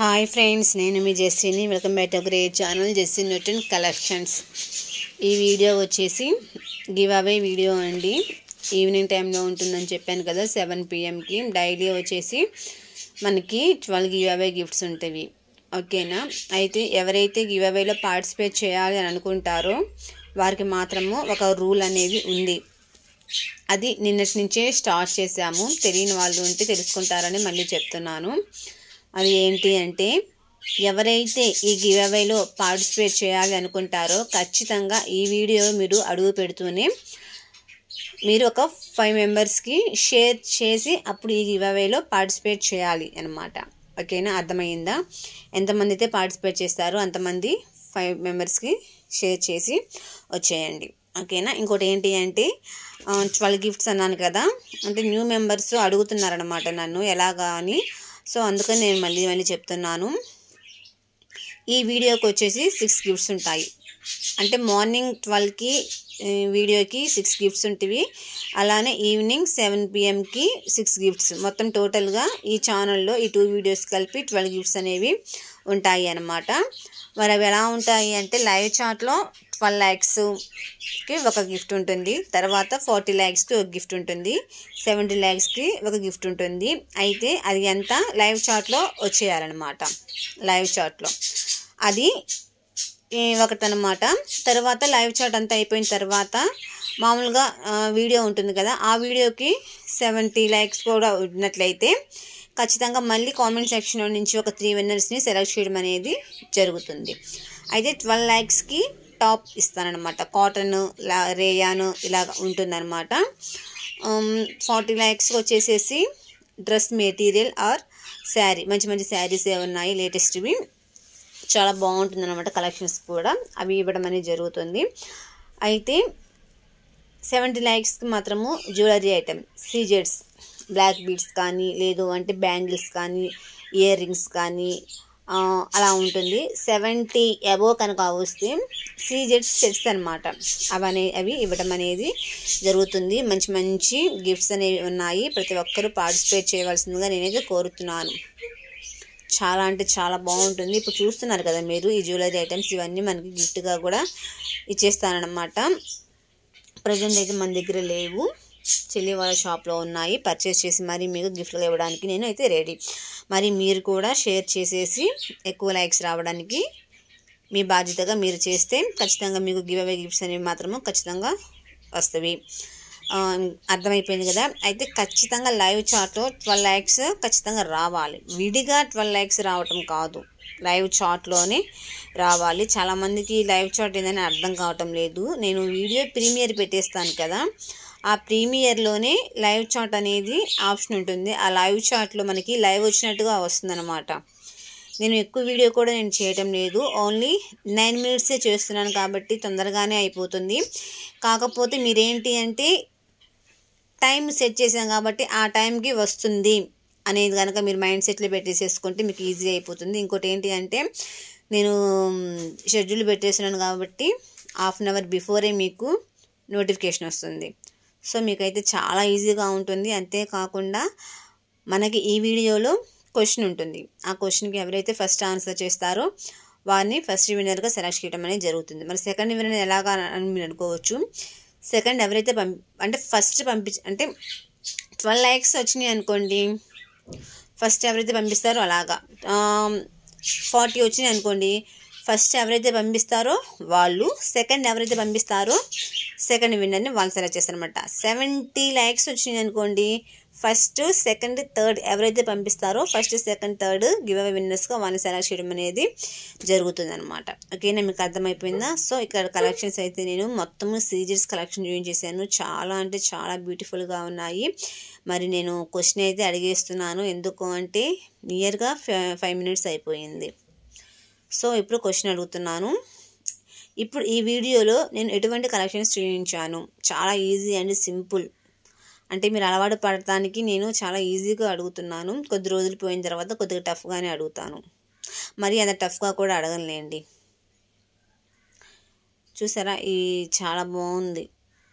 hi friends నేను మీ జెస్సీని welcome back to great channel Jessie Newton collections ఈ వీడియో వచ్చేసి గివ్ అవే వీడియో అండి ఈవినింగ్ టైంలో ఉంటుందని చెప్పాను కదా సెవెన్ పిఎంకి డైలీ వచ్చేసి మనకి ట్వెల్వ్ గివ్ అవే గిఫ్ట్స్ ఉంటాయి ఓకేనా అయితే ఎవరైతే గివ్ అవేలో పార్టిసిపేట్ చేయాలి అని అనుకుంటారో వారికి మాత్రము ఒక రూల్ అనేది ఉంది అది నిన్నటి నుంచే స్టార్ట్ చేశాము తెలియని వాళ్ళు ఉంటే తెలుసుకుంటారని మళ్ళీ చెప్తున్నాను అది ఏంటి అంటే ఎవరైతే ఈ గివ్ అవేలో పార్టిసిపేట్ చేయాలి అనుకుంటారో ఖచ్చితంగా ఈ వీడియో మీరు అడుగు పెడుతూనే మీరు ఒక ఫైవ్ మెంబర్స్కి షేర్ చేసి అప్పుడు ఈ గివ్ అవేలో పార్టిసిపేట్ చేయాలి అనమాట ఓకేనా అర్థమైందా ఎంతమంది అయితే పార్టిసిపేట్ చేస్తారో అంతమంది ఫైవ్ మెంబర్స్కి షేర్ చేసి వచ్చేయండి ఓకేనా ఇంకోటి ఏంటి అంటే ట్వెల్వ్ గిఫ్ట్స్ అన్నాను కదా అంటే న్యూ మెంబర్స్ అడుగుతున్నారనమాట నన్ను ఎలాగా అని సో అందుకని నేను మళ్ళీ మళ్ళీ చెప్తున్నాను ఈ వీడియోకి వచ్చేసి సిక్స్ గిఫ్ట్స్ ఉంటాయి అంటే మార్నింగ్ ట్వెల్వ్కి వీడియోకి సిక్స్ గిఫ్ట్స్ ఉంటాయి అలానే ఈవినింగ్ సెవెన్ పిఎంకి సిక్స్ గిఫ్ట్స్ మొత్తం టోటల్గా ఈ ఛానల్లో ఈ టూ వీడియోస్ కలిపి ట్వెల్వ్ గిఫ్ట్స్ అనేవి ఉంటాయి అన్నమాట మరి అవి ఎలా ఉంటాయి అంటే లైవ్ చాట్లో ట్వెల్వ్ ల్యాక్స్కి ఒక గిఫ్ట్ ఉంటుంది తర్వాత ఫార్టీ ల్యాక్స్కి ఒక గిఫ్ట్ ఉంటుంది సెవెంటీ ల్యాక్స్కి ఒక గిఫ్ట్ ఉంటుంది అయితే అది ఎంత లైవ్ చాట్లో వచ్చేయాలన్నమాట లైవ్ చాట్లో అది ఒకటనమాట తర్వాత లైవ్ చాట్ అంతా అయిపోయిన తర్వాత మామూలుగా వీడియో ఉంటుంది కదా ఆ వీడియోకి సెవెంటీ ల్యాక్స్ కూడా ఉన్నట్లయితే ఖచ్చితంగా మళ్ళీ కామెంట్ సెక్షన్లో నుంచి ఒక త్రీ విన్నర్స్ని సెలెక్ట్ చేయడం అనేది జరుగుతుంది అయితే ట్వెల్వ్ ల్యాక్స్కి టాప్ ఇస్తానమాట కాటన్ రేయాన్ ఇలా ఉంటుందన్నమాట ఫార్టీ ల్యాక్స్కి వచ్చేసేసి డ్రెస్ మెటీరియల్ ఆర్ శారీ మంచి మంచి శారీస్ ఉన్నాయి లేటెస్ట్వి చాలా బాగుంటుంది అనమాట కలెక్షన్స్ కూడా అవి ఇవ్వడం అనేది జరుగుతుంది అయితే సెవెంటీ ల్యాక్స్కి మాత్రము జ్యువెలరీ ఐటమ్ సీజెడ్స్ బ్లాక్ బీడ్స్ కానీ లేదు అంటే బ్యాంగిల్స్ కానీ ఇయర్ రింగ్స్ కానీ అలా ఉంటుంది సెవెంటీ అబో కనుక వస్తే సీజెడ్స్ సెట్స్ అనమాట అవనే అవి ఇవ్వడం అనేది జరుగుతుంది మంచి మంచి గిఫ్ట్స్ అనేవి ఉన్నాయి ప్రతి ఒక్కరూ పార్టిసిపేట్ చేయవలసిందిగా నేనైతే కోరుతున్నాను చాలా అంటే చాలా బాగుంటుంది ఇప్పుడు చూస్తున్నారు కదా మీరు ఈ జ్యువెలరీ ఐటమ్స్ ఇవన్నీ మనకి గిఫ్ట్గా కూడా ఇచ్చేస్తానమాట ప్రజెంట్ అయితే మన దగ్గర లేవు చెల్లి వాళ్ళ షాప్లో ఉన్నాయి పర్చేస్ చేసి మరి మీకు గిఫ్ట్లు ఇవ్వడానికి నేను అయితే రెడీ మరి మీరు కూడా షేర్ చేసేసి ఎక్కువ లైక్స్ రావడానికి మీ బాధ్యతగా మీరు చేస్తే ఖచ్చితంగా మీకు గివ్ అవే గిఫ్ట్స్ అనేవి మాత్రము ఖచ్చితంగా వస్తాయి అర్థమైపోయింది కదా అయితే ఖచ్చితంగా లైవ్ చాట్లో ట్వెల్వ్ ల్యాక్స్ ఖచ్చితంగా రావాలి విడిగా ట్వెల్వ్ ల్యాక్స్ రావటం కాదు లైవ్ చాట్లోనే రావాలి చాలామందికి లైవ్ చాట్ ఏందని అర్థం కావటం లేదు నేను వీడియో ప్రీమియర్ పెట్టేస్తాను కదా ఆ ప్రీమియర్లోనే లైవ్ చాట్ అనేది ఆప్షన్ ఉంటుంది ఆ లైవ్ చాట్లో మనకి లైవ్ వచ్చినట్టుగా వస్తుందన్నమాట నేను ఎక్కువ వీడియో కూడా నేను చేయటం లేదు ఓన్లీ నైన్ మినిట్సే చేస్తున్నాను కాబట్టి తొందరగానే అయిపోతుంది కాకపోతే మీరేంటి అంటే టైం సెట్ చేసాం కాబట్టి ఆ టైంకి వస్తుంది అనేది కనుక మీరు మైండ్ సెట్లో పెట్టేసేసుకుంటే మీకు ఈజీ అయిపోతుంది ఇంకోటి ఏంటి అంటే నేను షెడ్యూల్ పెట్టేస్తున్నాను కాబట్టి హాఫ్ అన్ అవర్ బిఫోరే మీకు నోటిఫికేషన్ వస్తుంది సో మీకైతే చాలా ఈజీగా ఉంటుంది అంతేకాకుండా మనకి ఈ వీడియోలో క్వశ్చన్ ఉంటుంది ఆ క్వశ్చన్కి ఎవరైతే ఫస్ట్ ఆన్సర్ చేస్తారో వారిని ఫస్ట్ విన్నర్గా సెలెక్ట్ చేయడం అనేది జరుగుతుంది మరి సెకండ్ విన్నర్ ఎలాగా అని మీరు అనుకోవచ్చు సెకండ్ ఎవరైతే పంపి అంటే ఫస్ట్ పంపించ అంటే ట్వెల్వ్ ల్యాక్స్ వచ్చినాయి అనుకోండి ఫస్ట్ ఎవరైతే పంపిస్తారో అలాగా ఫార్టీ వచ్చినాయి అనుకోండి ఫస్ట్ ఎవరైతే పంపిస్తారో వాళ్ళు సెకండ్ ఎవరైతే పంపిస్తారో సెకండ్ విన్నర్ని వాళ్ళు సెలెక్ట్ చేస్తారనమాట సెవెంటీ ల్యాక్స్ వచ్చినాయి అనుకోండి ఫస్ట్ సెకండ్ థర్డ్ ఎవరైతే పంపిస్తారో first second third giveaway విన్నర్స్గా వాళ్ళని సెలెక్ట్ చేయడం అనేది జరుగుతుంది అనమాట ఓకేనా మీకు అర్థమైపోయిందా సో ఇక్కడ కలెక్షన్స్ అయితే నేను మొత్తము సీజర్స్ కలెక్షన్ జాయిన్ చేశాను చాలా అంటే చాలా బ్యూటిఫుల్గా ఉన్నాయి మరి నేను క్వశ్చన్ అయితే అడిగేస్తున్నాను ఎందుకు అంటే నియర్గా ఫైవ్ మినిట్స్ అయిపోయింది సో ఇప్పుడు క్వశ్చన్ అడుగుతున్నాను ఇప్పుడు ఈ వీడియోలో నేను ఎటువంటి కలెక్షన్స్ చూపించాను చాలా ఈజీ అండ్ సింపుల్ అంటే మీరు అలవాటు పడటానికి నేను చాలా ఈజీగా అడుగుతున్నాను కొద్ది రోజులు పోయిన తర్వాత కొద్దిగా టఫ్గానే అడుగుతాను మరి అంత టఫ్గా కూడా అడగనులేండి చూసారా ఈ చాలా బాగుంది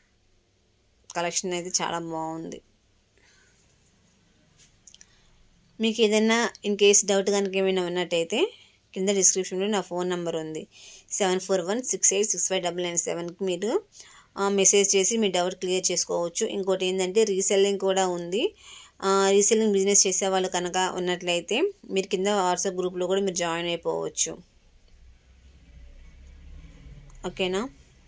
కలెక్షన్ అయితే చాలా బాగుంది మీకు ఏదైనా ఇన్ కేస్ డౌట్ కనుక ఏమైనా ఉన్నట్టయితే కింద డిస్క్రిప్షన్లో నా ఫోన్ నెంబర్ ఉంది seven four one six eight six five double nine సెవెన్కి మీరు మెసేజ్ చేసి మీ డౌట్ క్లియర్ చేసుకోవచ్చు ఇంకోటి ఏంటంటే రీసెల్లింగ్ కూడా ఉంది రీసెల్లింగ్ బిజినెస్ చేసే వాళ్ళు కనుక ఉన్నట్లయితే మీరు కింద వాట్సాప్ గ్రూప్లో కూడా మీరు జాయిన్ అయిపోవచ్చు ఓకేనా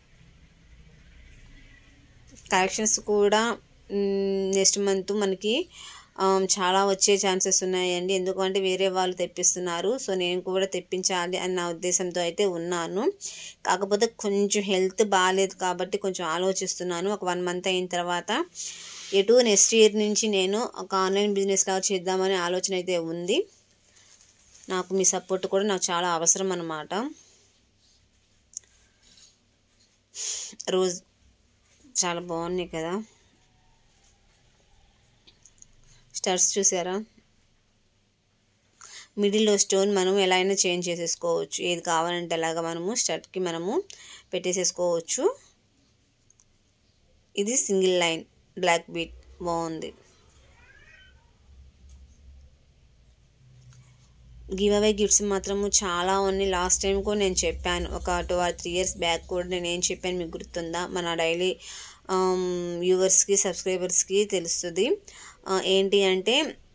కలెక్షన్స్ కూడా నెక్స్ట్ మంత్ మనకి చాలా వచ్చే ఛాన్సెస్ ఉన్నాయండి ఎందుకంటే వేరే వాళ్ళు తెప్పిస్తున్నారు సో నేను కూడా తెప్పించాలి అన్న ఉద్దేశంతో అయితే ఉన్నాను కాకపోతే కొంచెం హెల్త్ బాగాలేదు కాబట్టి కొంచెం ఆలోచిస్తున్నాను ఒక వన్ మంత్ అయిన తర్వాత ఎటు నెక్స్ట్ ఇయర్ నుంచి నేను ఒక ఆన్లైన్ బిజినెస్ లాగా చేద్దామనే ఆలోచన అయితే ఉంది నాకు మీ సపోర్ట్ కూడా నాకు చాలా అవసరం అన్నమాట రోజు చాలా బాగున్నాయి కదా స్టర్స్ చూసారా మిడిల్లో స్టోన్ మనం ఎలా అయినా చేంజ్ చేసేసుకోవచ్చు ఏది కావాలంటే అలాగా మనము స్టర్ట్కి మనము పెట్టేసేసుకోవచ్చు ఇది సింగిల్ లైన్ బ్లాక్ బీట్ బాగుంది గివ్ అవే గిఫ్ట్స్ మాత్రము చాలా ఉన్నాయి లాస్ట్ టైం కూడా నేను చెప్పాను ఒక two or three years back కూడా నేను ఏం చెప్పాను మీకు గుర్తుందా మన డైలీ వ్యూవర్స్కి సబ్స్క్రైబర్స్కి తెలుస్తుంది ఏంటి అంటే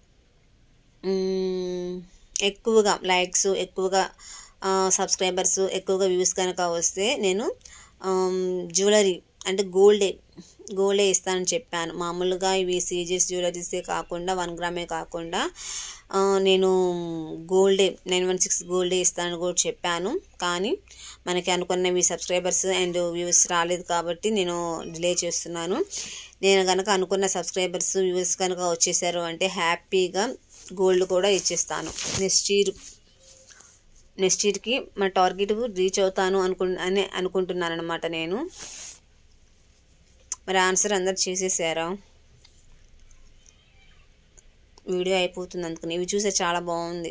ఎక్కువగా లైక్స్ ఎక్కువగా సబ్స్క్రైబర్స్ ఎక్కువగా వ్యూస్ కనుక వస్తే నేను జ్యువెలరీ అంటే గోల్డే గోల్డే ఇస్తానని చెప్పాను మామూలుగా ఇవి సీజెస్ జ్యువెలరీసే కాకుండా వన్ గ్రామే కాకుండా నేను గోల్డే నైన్ వన్ సిక్స్ గోల్డే ఇస్తానని కూడా చెప్పాను కానీ మనకి అనుకున్నవి సబ్స్క్రైబర్స్ అండ్ వ్యూస్ రాలేదు కాబట్టి నేను డిలే చేస్తున్నాను నేను కనుక అనుకున్న సబ్స్క్రైబర్స్ వ్యూస్ కనుక వచ్చేసారు అంటే హ్యాపీగా గోల్డ్ కూడా ఇచ్చేస్తాను నెక్స్ట్ ఇయర్ నెక్స్ట్ ఇయర్కి మా టార్గెట్ రీచ్ అవుతాను అనుకు అని అనుకుంటున్నాను అనమాట నేను మరి ఆన్సర్ అందరు చేసేసారా వీడియో అయిపోతుంది అందుకని ఇవి చూసే చాలా బాగుంది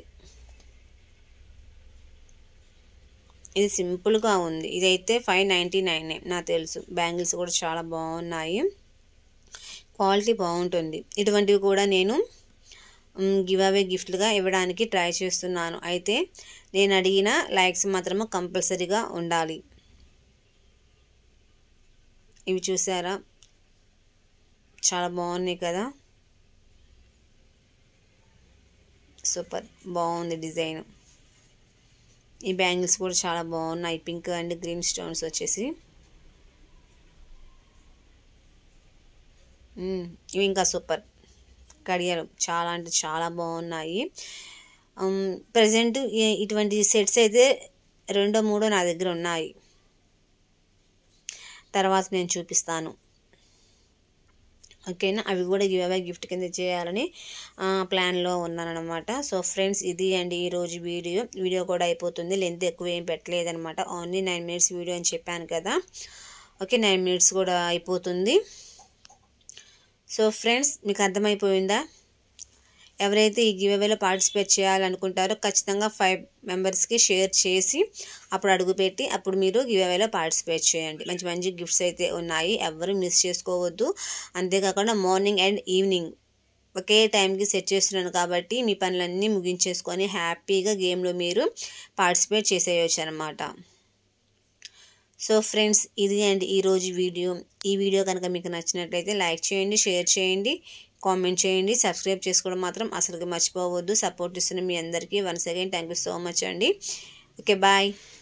ఇది సింపుల్గా ఉంది ఇదైతే ఫైవ్ నైంటీ నైన్ నాకు తెలుసు బ్యాంగిల్స్ కూడా చాలా బాగున్నాయి క్వాలిటీ బాగుంటుంది ఇటువంటివి కూడా నేను గివ్ అవే గిఫ్ట్లుగా ఇవ్వడానికి ట్రై చేస్తున్నాను అయితే నేను అడిగిన లైక్స్ మాత్రము కంపల్సరీగా ఉండాలి ఇవి చూసారా చాలా బాగున్నాయి కదా సూపర్ బాగుంది డిజైన్ ఈ బ్యాంగిల్స్ కూడా చాలా బాగున్నాయి పింక్ అండ్ గ్రీన్ స్టోన్స్ వచ్చేసి ఇవి ఇంకా సూపర్ కడియాలు చాలా అంటే చాలా బాగున్నాయి ప్రజెంట్ ఇటువంటి సెట్స్ అయితే రెండో మూడో నా దగ్గర ఉన్నాయి తర్వాత నేను చూపిస్తాను ఓకేనా అవి కూడా గివ్ అవే గిఫ్ట్ కింద చేయాలని ప్లాన్లో ఉన్నానమాట సో ఫ్రెండ్స్ ఇది అండి ఈరోజు వీడియో వీడియో కూడా అయిపోతుంది లెంత్ ఎక్కువ ఏం పెట్టలేదనమాట ఓన్లీ నైన్ మినిట్స్ వీడియో అని చెప్పాను కదా ఓకే నైన్ మినిట్స్ కూడా అయిపోతుంది సో ఫ్రెండ్స్ మీకు అర్థమైపోయిందా ఎవరైతే ఈ గివ్ అవేలో పార్టిసిపేట్ చేయాలనుకుంటారో ఖచ్చితంగా ఫైవ్ మెంబర్స్కి షేర్ చేసి అప్పుడు అడుగుపెట్టి అప్పుడు మీరు గివ్ అవేలో పార్టిసిపేట్ చేయండి మంచి మంచి గిఫ్ట్స్ అయితే ఉన్నాయి ఎవరు మిస్ చేసుకోవద్దు అంతేకాకుండా మార్నింగ్ అండ్ ఈవినింగ్ ఒకే టైంకి సెట్ చేస్తున్నాను కాబట్టి మీ పనులన్నీ ముగించేసుకొని హ్యాపీగా గేమ్లో మీరు పార్టిసిపేట్ చేసేయచ్చు అనమాట సో ఫ్రెండ్స్ ఇది అండి ఈరోజు వీడియో ఈ వీడియో కనుక మీకు నచ్చినట్లయితే లైక్ చేయండి షేర్ చేయండి కామెంట్ చేయండి సబ్స్క్రైబ్ చేసుకోవడం మాత్రం అసలుగా మర్చిపోవద్దు సపోర్ట్ ఇస్తున్న మీ అందరికీ once again thank you so much అండి ఓకే బాయ్